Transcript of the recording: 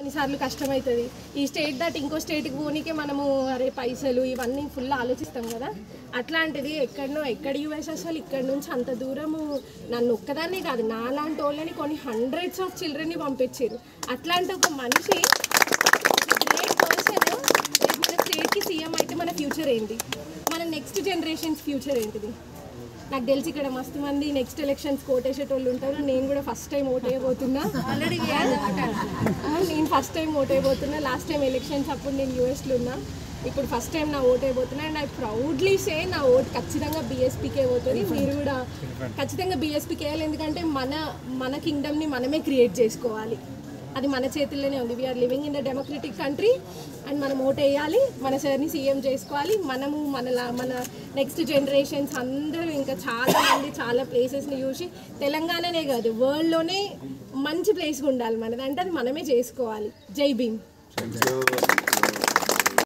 కొన్నిసార్లు కష్టమవుతుంది ఈ స్టేట్ దట్ ఇంకో స్టేట్కి పోనీకే మనము అరే పైసలు ఇవన్నీ ఫుల్ ఆలోచిస్తాం కదా అట్లాంటిది ఎక్కడనో ఎక్కడ యూఎస్ఎస్ వాళ్ళు ఇక్కడ నుంచి అంత దూరము నన్ను ఒక్కదాన్నే కాదు నాలాంటి వాళ్ళని కొన్ని హండ్రెడ్స్ ఆఫ్ చిల్డ్రన్ని పంపించారు అట్లాంటి ఒక మనిషి గ్రేట్ పర్సన్ రేపు మన స్టేట్కి సీఎం అయితే మన ఫ్యూచర్ ఏంటి మన నెక్స్ట్ జనరేషన్స్ ఫ్యూచర్ ఏంటిది నాకు తెలిసి ఇక్కడ మస్తు మంది నెక్స్ట్ ఎలక్షన్స్ కోటేసేటోళ్ళు ఉంటారు నేను కూడా ఫస్ట్ టైం ఓట్ వేయబోతున్నా ఆల్రెడీ నేను ఫస్ట్ టైం ఓట్ వేయబోతున్నా లాస్ట్ టైం ఎలక్షన్స్ అప్పుడు నేను యూఎస్లో ఉన్నా ఇప్పుడు ఫస్ట్ టైం నా ఓట్ అయిపోతున్నా అండ్ ఐ ప్రౌడ్లీ సే నా ఓట్ ఖచ్చితంగా బీఎస్పీకే పోతుంది మీరు కూడా ఖచ్చితంగా బీఎస్పీకి వేయాలి ఎందుకంటే మన మన కింగ్డమ్ని మనమే క్రియేట్ చేసుకోవాలి అది మన చేతుల్లోనే ఉంది we are living in the democratic country and మనం ఓట్ వేయాలి మన సార్ని సీఎం చేసుకోవాలి మనము మన లా- మన నెక్స్ట్ జనరేషన్స్ అందరూ ఇంకా చాలా మంది చాలా ప్లేసెస్ని చూసి తెలంగాణనే కాదు వరల్డ్లోనే మంచి ప్లేస్గా ఉండాలి మనది అంటే అది మనమే చేసుకోవాలి జై భీమ్ థ్యాంక్ యూ